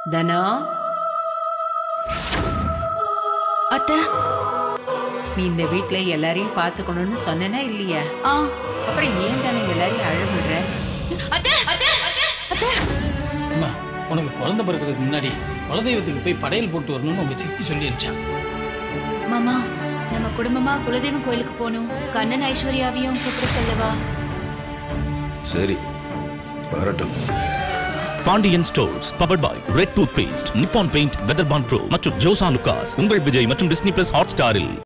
தனோ அத்தை நீ இந்த வீட்ல எல்லாரையும் பார்த்துக்கணும்னு சொன்னனா இல்லையா ஆ அப்புறம் ஏன் தானே எல்லாரையும் அழுகுற அத்தை அத்தை அத்தை அத்தை அம்மா உனக்கு குழந்தை பிறக்கிறதுக்கு முன்னாடி குலதெய்வத்துக்கு போய் படையல் போட்டு வரணும்னு உங்க சித்தி சொல்லி அனுப்பிச்சான் மாமா நம்ம குடும்பமா குலதெய்வம் கோயிலுக்கு போகணும் கண்ணன் ஐஸ்வர்யாவையும் கூப்பிட சொல்லவா சரி வரட்டும் Pandian stores powered by red toothpaste Nippon paint Weatherbond pro மற்றும் ஜோசா லுகாஸ் உங்கள் விஜய் மற்றும் டிஸ்னி பிளஸ் ஹாட் ஸ்டாரில்